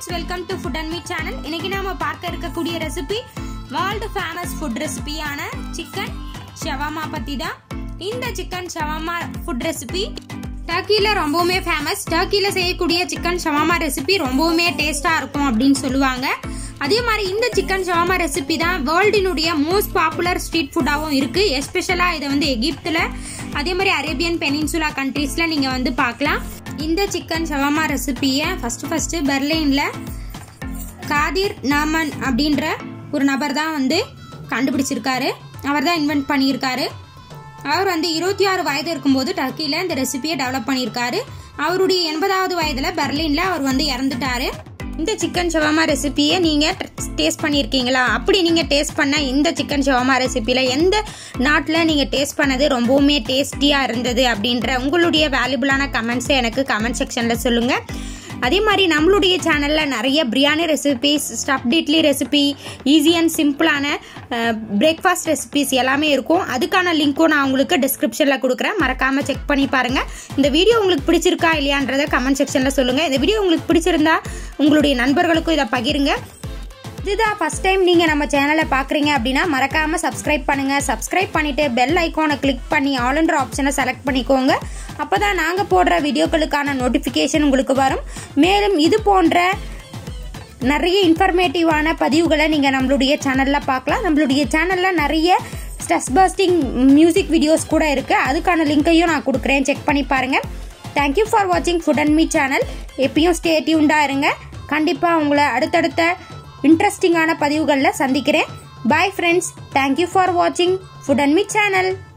friends welcome to food and me channel இன்னைக்கு நாம பார்க்க இருக்கக்கூடிய ரெசிபி வேர்ல்டு ஃபேமஸ் ஃபுட் ரெசிபியான சிக்கன் ஷவர்மா பத்தி தான் இந்த சிக்கன் ஷவர்மா ஃபுட் ரெசிபி டர்க்கியில் ரொம்பவுமே ஃபேமஸ் டர்க்கியில் செய்யக்கூடிய சிக்கன் ஷவர்மா ரெசிபி ரொம்பவுமே டேஸ்டாக இருக்கும் அப்படின்னு சொல்லுவாங்க அதே மாதிரி இந்த சிக்கன் ஷவர்மா ரெசிபி தான் வேர்ல்டினுடைய மோஸ்ட் பாப்புலர் ஸ்ட்ரீட் ஃபுட்டாகவும் இருக்குது எஸ்பெஷலாக இதை வந்து எகிப்தில் அதே மாதிரி அரேபியன் பெனின்சுலா கண்ட்ரீஸில் நீங்கள் வந்து பார்க்கலாம் இந்த சிக்கன் ஷவர்மா ரெசிபியை ஃபஸ்ட்டு ஃபஸ்ட்டு பெர்லினில் காதிர் நாமன் அப்படின்ற ஒரு நபர் தான் வந்து கண்டுபிடிச்சிருக்காரு அவர் தான் இன்வென்ட் பண்ணியிருக்காரு அவர் வந்து இருபத்தி ஆறு வயது இருக்கும்போது டர்க்கியில் இந்த ரெசிபியை டெவலப் பண்ணியிருக்காரு அவருடைய எண்பதாவது வயதில் பெர்லினில் அவர் வந்து இறந்துட்டாரு இந்த சிக்கன் ஷவர்மா ரெசிபியை நீங்கள் டேஸ்ட் பண்ணியிருக்கீங்களா அப்படி நீங்கள் டேஸ்ட் பண்ண இந்த சிக்கன் ஷவர்மா ரெசிபியில் எந்த நாட்டில் நீங்கள் டேஸ்ட் பண்ணது ரொம்பவுமே டேஸ்டியாக இருந்தது அப்படின்ற உங்களுடைய வேல்யூபிளான கமெண்ட்ஸை எனக்கு கமெண்ட் செக்ஷனில் சொல்லுங்கள் அதே மாதிரி நம்மளுடைய சேனலில் நிறைய biryani recipes stuffed idli recipe easy and சிம்பிளான பிரேக்ஃபாஸ்ட் ரெசிபிஸ் எல்லாமே இருக்கும் அதுக்கான லிங்க்கும் நான் உங்களுக்கு டிஸ்கிரிப்ஷனில் கொடுக்குறேன் மறக்காமல் செக் பண்ணி பாருங்கள் இந்த வீடியோ உங்களுக்கு பிடிச்சிருக்கா இல்லையான்றதை கமெண்ட் செக்ஷனில் சொல்லுங்கள் இந்த வீடியோ உங்களுக்கு பிடிச்சிருந்தா உங்களுடைய நண்பர்களுக்கும் இதை பகிருங்க இதுதான் ஃபஸ்ட் டைம் நீங்கள் நம்ம சேனலை பார்க்குறீங்க அப்படின்னா மறக்காமல் சப்ஸ்கிரைப் பண்ணுங்கள் சப்ஸ்கிரைப் பண்ணிவிட்டு பெல் ஐக்கானை கிளிக் பண்ணி ஆல்ன்ற ஆப்ஷனை செலக்ட் பண்ணிக்கோங்க அப்போ தான் நாங்கள் போடுற வீடியோக்களுக்கான நோட்டிஃபிகேஷன் உங்களுக்கு வரும் மேலும் இது போன்ற நிறைய இன்ஃபர்மேட்டிவான பதிவுகளை நீங்கள் நம்மளுடைய சேனலில் பார்க்கலாம் நம்மளுடைய சேனலில் நிறைய ஸ்ட்ரெஸ் பஸ்டிங் மியூசிக் வீடியோஸ் கூட இருக்குது அதுக்கான லிங்க்கையும் நான் கொடுக்குறேன் செக் பண்ணி பாருங்கள் தேங்க்யூ ஃபார் வாட்சிங் ஃபுட் அண்ட் மீ சேனல் எப்பயும் ஸ்டே டியூண்டாக இருங்க கண்டிப்பாக உங்களை அடுத்தடுத்த இன்ட்ரெஸ்டிங்கான பதிவுகளில் சந்திக்கிறேன் பாய் ஃப்ரெண்ட்ஸ் தேங்க்யூ ஃபார் வாட்சிங் ஃபுட் அண்ட் மீ சேனல்